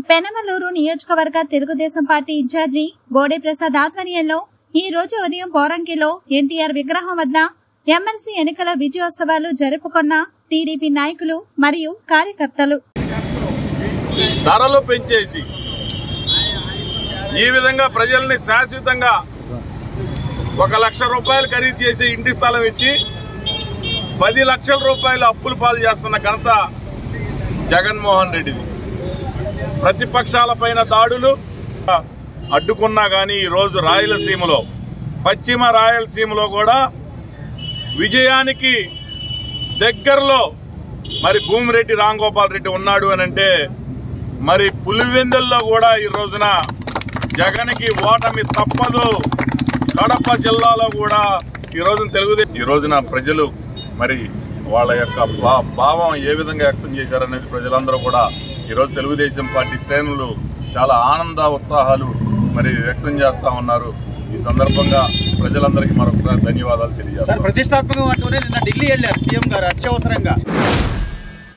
పెనమలూరు నియోజకవర్గ Telugu Desam party incharge Bode Prasad ఆధ్వర్యంలో ఈ రోజు ఉదయం పోరంకిలో ఎన్టీఆర్ విగ్రహం వద్ద ఎమ్మెల్సీ ఎన్నికల విజయోత్సవాలు జరుపుకున్న టీడీపీ నాయకులు మరియు కార్యకర్తలు ధరలు పెంచేసి ఈ విధంగా ప్రజల్ని శాశ్వతంగా ఒక లక్ష రూపాయలు ఖరీదు చేసి ఇంటి స్థలం ఇచ్చి పది లక్షల రూపాయలు అప్పులు పాలు చేస్తున్న ఘనత జగన్మోహన్ రెడ్డిది ప్రతిపక్షాలపైన దాడులు అడ్డుకున్నా కానీ ఈరోజు రాయలసీమలో పశ్చిమ రాయలసీమలో కూడా విజయానికి దగ్గరలో మరి భూమిరెడ్డి రాంగోపాల్ రెడ్డి ఉన్నాడు అని అంటే మరి పులివెందుల్లో కూడా ఈ రోజున జగన్కి ఓటమి తప్పదు కడప జిల్లాలో కూడా ఈ రోజున తెలుగుదేశం ఈ రోజున ప్రజలు మరి వాళ్ళ యొక్క భా- భావం ఏ విధంగా వ్యక్తం చేశారనేది ప్రజలందరూ కూడా ఈరోజు తెలుగుదేశం పార్టీ శ్రేణులు చాలా ఆనంద ఉత్సాహాలు మరి వ్యక్తం చేస్తా ఉన్నారు ఈ సందర్భంగా ప్రజలందరికీ మరొకసారి ధన్యవాదాలు తెలియజేస్తాను సార్ ప్రతిష్టాత్మకం అంటూనే నిన్న ఢిల్లీ వెళ్ళారు సీఎం గారు అత్యవసరంగా